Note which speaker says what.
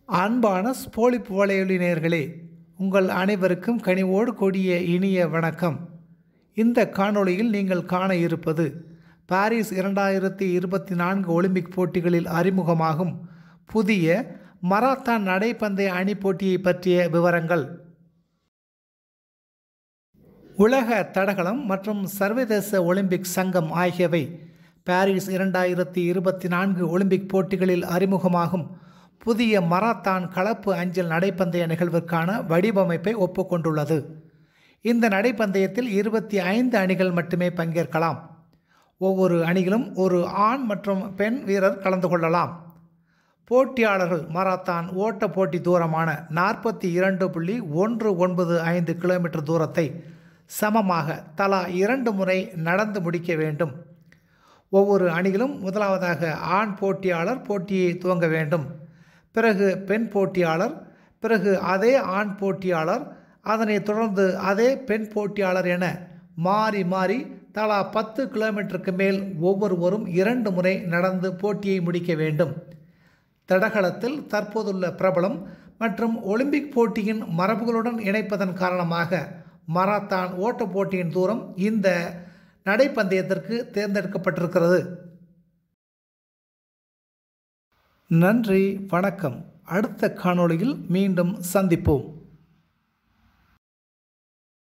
Speaker 1: அன்பான ஸ்போலிப் வலையொலி நேயர்களே உங்கள் அனைவருக்கும் கனிவோடு கூடிய இனிய வணக்கம் இந்த காணொளியில் நீங்கள் காண இருப்பது பாரிஸ் இரண்டாயிரத்தி இருபத்தி நான்கு ஒலிம்பிக் போட்டிகளில் அறிமுகமாகும் புதிய மராத்தான் நடைப்பந்தய அணி போட்டியை பற்றிய விவரங்கள் உலக தடகளம் மற்றும் சர்வதேச ஒலிம்பிக் சங்கம் ஆகியவை பாரிஸ் இரண்டாயிரத்தி இருபத்தி நான்கு ஒலிம்பிக் போட்டிகளில் அறிமுகமாகும் புதிய மராத்தான் கலப்பு அஞ்சல் நடைப்பந்தய நிகழ்விற்கான வடிவமைப்பை ஒப்புக்கொண்டுள்ளது இந்த நடைப்பந்தயத்தில் இருபத்தி ஐந்து அணிகள் மட்டுமே பங்கேற்கலாம் ஒவ்வொரு அணியிலும் ஒரு ஆண் மற்றும் பெண் வீரர் கலந்து கொள்ளலாம் போட்டியாளர்கள் மராத்தான் ஓட்ட போட்டி தூரமான நாற்பத்தி இரண்டு புள்ளி ஒன்று ஒன்பது ஐந்து கிலோமீட்டர் தூரத்தை சமமாக தலா இரண்டு முறை நடந்து முடிக்க வேண்டும் ஒவ்வொரு அணியிலும் முதலாவதாக ஆண் போட்டியாளர் போட்டியை துவங்க வேண்டும் பிறகு பெண் போட்டியாளர் பிறகு அதே ஆண் போட்டியாளர் அதனைத் தொடர்ந்து அதே பெண் போட்டியாளர் என மாறி மாறி தலா பத்து கிலோமீட்டருக்கு மேல் ஒவ்வொருவரும் இரண்டு முறை நடந்து போட்டியை முடிக்க வேண்டும் தடகளத்தில் தற்போதுள்ள பிரபலம் மற்றும் ஒலிம்பிக் போட்டியின் மரபுகளுடன் இணைப்பதன் காரணமாக மராத்தான் ஓட்ட போட்டியின் தூரம் இந்த நடைப்பந்தயத்திற்கு தேர்ந்தெடுக்கப்பட்டிருக்கிறது நன்றி வணக்கம் அடுத்த காணொளியில் மீண்டும் சந்திப்போம்